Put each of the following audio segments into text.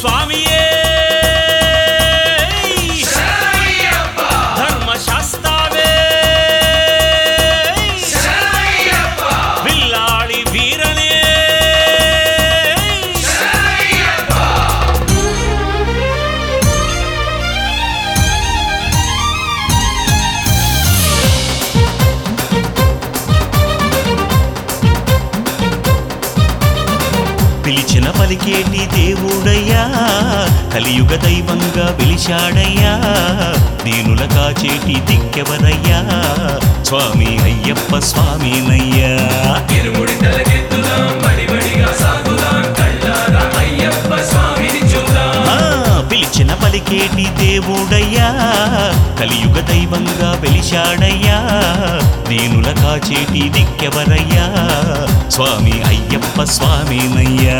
స్వామియే ధర్మశాస్త్రావే విల్లాడి వీరనే పిలిచిన పలికేటి దేవుడయ్యా కలియుగ దైవంగా పిలిచాడయ్యా దీనుల కాచేటి దిక్కెవరయ్యా స్వామి అయ్యప్ప స్వామినయ్యా ఇరుముడి తలకెత్తుదాం బడిబడిగా సాగుదాం కళ్ళారా అయ్యప్ప స్వామిని చూద్దాం ఆ, పిలిచిన పలికేటి దేవుడయ్యా కలియుగ దైవంగా వెలిశాడయ్యా దీనుల కాచేటి దిక్కెవరయ్యా స్వామి అయ్యప్ప స్వామినయ్యా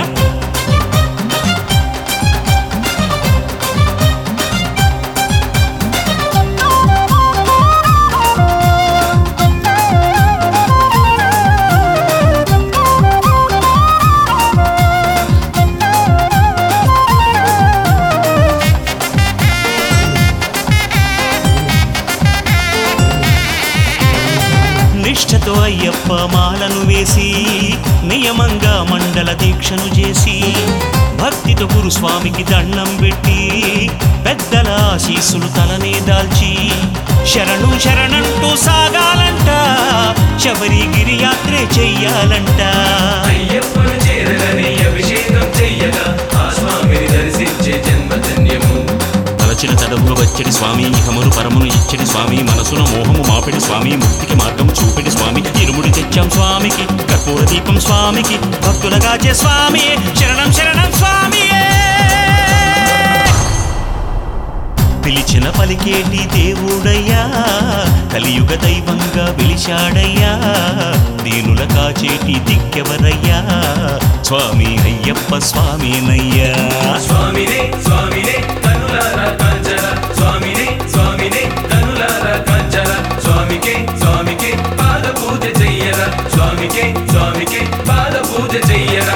నిష్ఠతో అయ్యప్ప మాలను వేసి నియమంగా మండల దీక్షను చేసి భక్తితో గురుస్వామికి దండం పెట్టి పెద్దల ఆశీస్సులు తలనే దాల్చి శరణు శరణంటూ సాగాలంట శబరిగిరి యాత్రే చెయ్యాలంట అయ్యప్పను చేరగని అభిషేకం చెయ్యగా ఆ స్వామిని దర్శించే జన్మధన్యము తలచిన తడవులు వచ్చడి స్వామి ఇహమును పరమును ఇచ్చడి స్వామి మనసున మోహము మాపిడి స్వామి ముక్తికి మార్గము చూపిడి స్వామి ఇరుముడి తెచ్చాం స్వామికి కర్పూర దీపం స్వామికి భక్తులగాచే స్వామి శరణం శరణం స్వామి పిలిచిన పలికేటి దేవుడయ్యా కలియుగ దైవంగా పిలిచాడయ్యా దీనుల కాచేటి దిక్కెవరయ్యా స్వామి అయ్యప్ప స్వామినయ్యా స్వామినే స్వామినే కనులారా కాంచల స్వామినే స్వామినే కనులారా కాంచల స్వామికే స్వామికే పాద పూజ చెయ్యరా స్వామికే స్వామికే పాద పూజ చెయ్యరా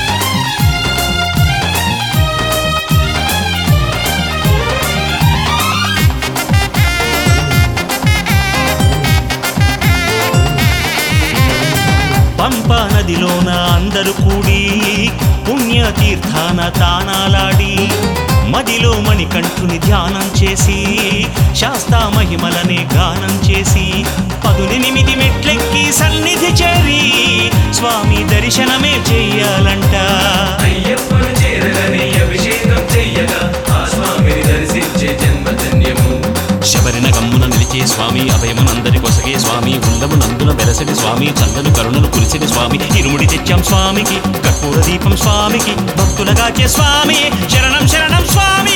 పంపా నదిలోన అందరూ కూడి పుణ్యతీర్థాన తానాలాడి మదిలో మణికంఠుని ధ్యానం చేసి శాస్తా మహిమలనే గానం చేసి పదునెనిమిది మెట్లెక్కి సన్నిధి చేరి స్వామి దర్శనమే చెయ్యాలంట అయ్యప్పను చేరగని అభిషేకం చెయ్యగా ఆ స్వామిని దర్శించే జన్మధన్యము శబరిన గమ్మున నిలిచే స్వామి అభయమునందరి కొసగే స్వామి ఉండము నందున వెలసడి స్వామి చల్లని కరుణను కురిసిడి స్వామి ఇరుముడి తెచ్చాం స్వామికి కర్పూర దీపం స్వామికి భక్తులగాచే స్వామి శరణం శరణం స్వామి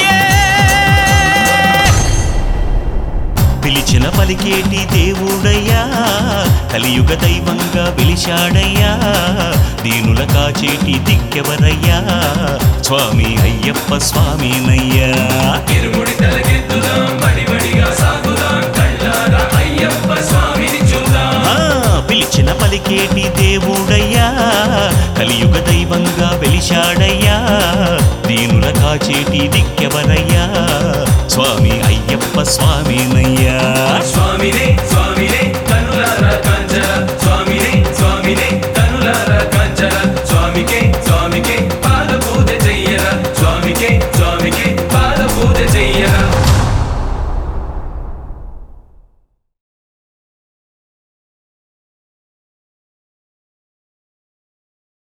పిలిచిన పలికేటి దేవుడయ్యా కలియుగ దైవంగా పిలిచాడయ్యా దీనుల కాచేటి దిక్కెవరయ్యా స్వామి అయ్యప్ప స్వామినయ్యా ఇరుముడి తలకెత్తుదాం బడిబడిగా సాగుదాం కళ్ళారా అయ్యప్ప స్వామిని చూద్దాం ఆ, పిలిచిన పలికేటి దేవుడయ్యా కలియుగ దైవంగా వెలిశాడయ్యా దీనుల కాచేటి దిక్కెవరయ్యా స్వామి అయ్యప్ప స్వామినయ్యా స్వామినే స్వామినే